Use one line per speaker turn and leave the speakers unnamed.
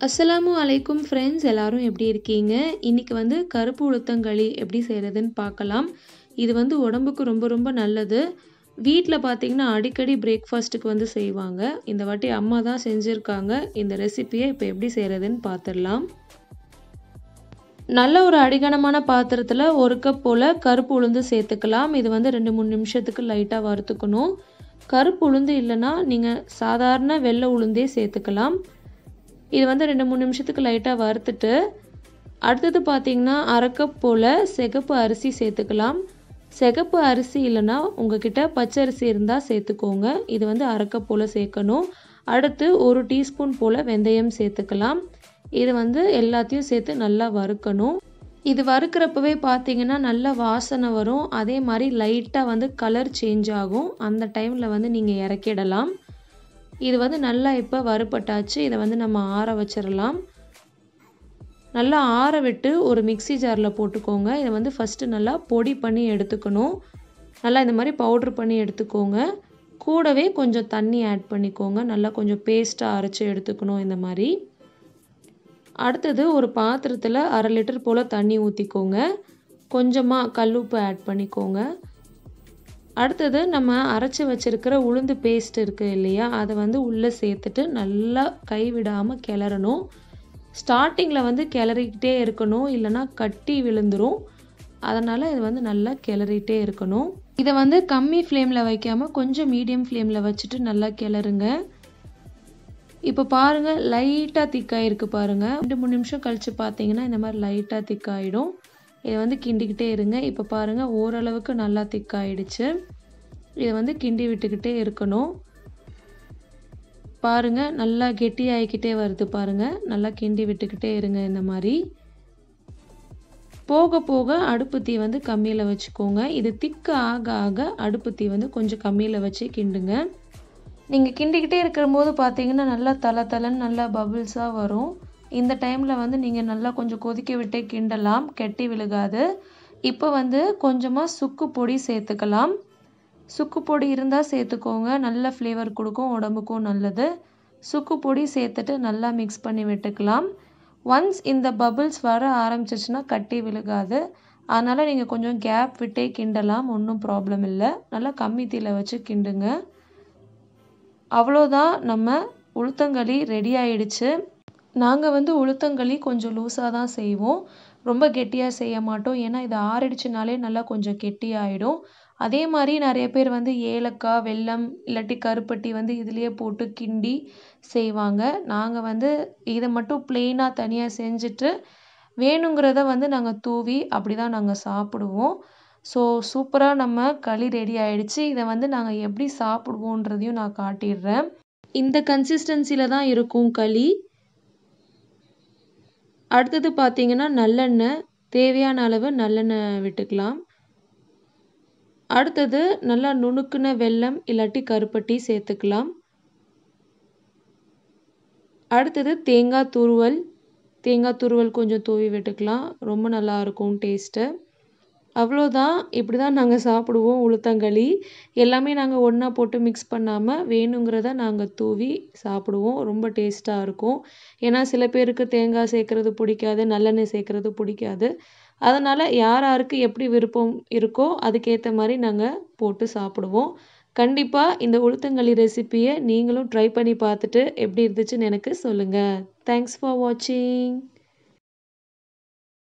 அஸ்ஸலாமு அலைக்கும் ஃப்ரெண்ட்ஸ் எல்லாரும் எப்படி இருக்கீங்க இன்றைக்கி வந்து கருப்பு உளுத்தங்களி எப்படி செய்கிறதுன்னு பார்க்கலாம் இது வந்து உடம்புக்கு ரொம்ப ரொம்ப நல்லது வீட்டில் பார்த்தீங்கன்னா அடிக்கடி பிரேக்ஃபாஸ்ட்டுக்கு வந்து செய்வாங்க இந்த வாட்டி அம்மா தான் செஞ்சுருக்காங்க இந்த ரெசிப்பியை இப்போ எப்படி செய்கிறதுன்னு பார்த்துடலாம் நல்ல ஒரு அடிகனமான பாத்திரத்தில் ஒரு கப் போல் கருப்பு உளுந்து சேர்த்துக்கலாம் இது வந்து ரெண்டு மூணு நிமிஷத்துக்கு லைட்டாக வறுத்துக்கணும் கருப்பு உளுந்து இல்லைன்னா நீங்கள் சாதாரண வெள்ளை உளுந்தே சேர்த்துக்கலாம் இது வந்து ரெண்டு மூணு நிமிஷத்துக்கு லைட்டாக வறுத்துட்டு அடுத்தது பார்த்தீங்கன்னா அரை கப் போல் சிகப்பு அரிசி சேர்த்துக்கலாம் சிகப்பு அரிசி இல்லைன்னா உங்ககிட்ட பச்சை அரிசி இருந்தால் சேர்த்துக்கோங்க இது வந்து அரை கப் போல் சேர்க்கணும் அடுத்து ஒரு டீஸ்பூன் போல் வெந்தயம் சேர்த்துக்கலாம் இது வந்து எல்லாத்தையும் சேர்த்து நல்லா வறுக்கணும் இது வறுக்கிறப்பவே பார்த்தீங்கன்னா நல்ல வாசனை வரும் அதே மாதிரி லைட்டாக வந்து கலர் சேஞ்ச் ஆகும் அந்த டைமில் வந்து நீங்கள் இறக்கிடலாம் இது வந்து நல்லா இப்போ வறுப்பட்டாச்சு இதை வந்து நம்ம ஆற வச்சிடலாம் நல்லா ஆற விட்டு ஒரு மிக்சி ஜாரில் போட்டுக்கோங்க இதை வந்து ஃபஸ்ட்டு நல்லா பொடி பண்ணி எடுத்துக்கணும் நல்லா இந்த மாதிரி பவுட்ரு பண்ணி எடுத்துக்கோங்க கூடவே கொஞ்சம் தண்ணி ஆட் பண்ணிக்கோங்க நல்லா கொஞ்சம் பேஸ்ட்டாக அரைச்சி எடுத்துக்கணும் இந்த மாதிரி அடுத்தது ஒரு பாத்திரத்தில் அரை லிட்டர் போல் தண்ணி ஊற்றிக்கோங்க கொஞ்சமாக கல்லுப்பு ஆட் பண்ணிக்கோங்க அடுத்தது நம்ம அரைச்சி வச்சுருக்கிற உளுந்து பேஸ்ட் இருக்குது இல்லையா அதை வந்து உள்ளே சேர்த்துட்டு நல்லா கைவிடாமல் கிளறணும் ஸ்டார்டிங்கில் வந்து கிளறிக்கிட்டே இருக்கணும் இல்லைனா கட்டி விழுந்துடும் அதனால் இது வந்து நல்லா கிளறிட்டே இருக்கணும் இதை வந்து கம்மி ஃப்ளேமில் வைக்காமல் கொஞ்சம் மீடியம் ஃப்ளேமில் வச்சுட்டு நல்லா கிளறுங்க இப்போ பாருங்கள் லைட்டாக திக்காயிருக்கு பாருங்கள் ரெண்டு மூணு நிமிஷம் கழித்து பார்த்தீங்கன்னா இந்த மாதிரி லைட்டாக திக்காயிடும் இதை வந்து கிண்டிக்கிட்டே இருங்க இப்போ பாருங்கள் ஓரளவுக்கு நல்லா திக்காயிடுச்சு இதை வந்து கிண்டி விட்டுக்கிட்டே இருக்கணும் பாருங்கள் நல்லா கெட்டி ஆகிக்கிட்டே வருது பாருங்கள் நல்லா கிண்டி விட்டுக்கிட்டே இருங்க இந்த மாதிரி போக போக அடுப்பு தீ வந்து கம்மியில் வச்சுக்கோங்க இது திக்க ஆக ஆக அடுப்பு தீ வந்து கொஞ்சம் கம்மியில் வச்சு கிண்டுங்க நீங்கள் கிண்டிக்கிட்டே இருக்கும்போது பார்த்தீங்கன்னா நல்லா தலை தலைன்னு நல்லா பபிள்ஸாக வரும் இந்த டைமில் வந்து நீங்கள் நல்லா கொஞ்சம் கொதிக்க விட்டே கிண்டலாம் கெட்டி விழுகாது இப்போ வந்து கொஞ்சமாக சுக்கு பொடி சேர்த்துக்கலாம் சுக்கு பொடி இருந்தால் சேர்த்துக்கோங்க நல்ல ஃப்ளேவர் கொடுக்கும் உடம்புக்கும் நல்லது சுக்கு பொடி சேர்த்துட்டு நல்லா மிக்ஸ் பண்ணி விட்டுக்கலாம் ஒன்ஸ் இந்த பபிள்ஸ் வர ஆரம்பிச்சிச்சுன்னா கட்டி விழுகாது அதனால் நீங்கள் கொஞ்சம் கேப் விட்டே கிண்டலாம் ஒன்றும் ப்ராப்ளம் இல்லை நல்லா கம்மி தீயில் வச்சு கிண்டுங்க அவ்வளோதான் நம்ம உளுத்தங்களி ரெடி ஆயிடுச்சு நாங்கள் வந்து உளுத்தங்களி கொஞ்சம் லூஸாக தான் செய்வோம் ரொம்ப கெட்டியாக செய்ய மாட்டோம் ஏன்னா இது ஆறிடுச்சுனாலே நல்லா கொஞ்சம் கெட்டியாயிடும் அதே மாதிரி நிறைய பேர் வந்து ஏலக்காய் வெல்லம் இல்லாட்டி கருப்பட்டி வந்து இதுலேயே போட்டு கிண்டி செய்வாங்க நாங்கள் வந்து இதை மட்டும் பிளெயினாக தனியாக செஞ்சுட்டு வேணுங்கிறத வந்து நாங்கள் தூவி அப்படி தான் நாங்கள் சாப்பிடுவோம் ஸோ சூப்பராக நம்ம களி ரெடி ஆயிடுச்சு இதை வந்து நாங்கள் எப்படி சாப்பிடுவோன்றதையும் நான் காட்டிடுறேன் இந்த கன்சிஸ்டன்சியில் தான் இருக்கும் களி அடுத்தது பார்த்தீங்கன்னா நல்லெண்ணெய் தேவையான அளவு நல்லெண்ணெய் விட்டுக்கலாம் அடுத்தது நல்லா நுணுக்குன வெல்லம் இல்லாட்டி கருப்பட்டி சேர்த்துக்கலாம் அடுத்தது தேங்காய் துருவல் தேங்காய் துருவல் கொஞ்சம் தூவி விட்டுக்கலாம் ரொம்ப நல்லா இருக்கும் டேஸ்ட்டு அவ்வளோதான் இப்படி தான் நாங்கள் சாப்பிடுவோம் உளுத்தங்களி எல்லாமே நாங்கள் ஒன்றா போட்டு மிக்ஸ் பண்ணாமல் வேணுங்கிறத நாங்கள் தூவி சாப்பிடுவோம் ரொம்ப டேஸ்ட்டாக இருக்கும் ஏன்னா சில பேருக்கு தேங்காய் சேர்க்குறது பிடிக்காது நல்லெண்ணெய் சேர்க்குறது பிடிக்காது அதனால் யார் யாருக்கு எப்படி விருப்பம் இருக்கோ அதுக்கேற்ற மாதிரி நாங்கள் போட்டு சாப்பிடுவோம் கண்டிப்பாக இந்த உளுத்தங்களி ரெசிப்பியை நீங்களும் ட்ரை பண்ணி பார்த்துட்டு எப்படி இருந்துச்சுன்னு எனக்கு சொல்லுங்கள் தேங்க்ஸ் ஃபார் வாட்சிங்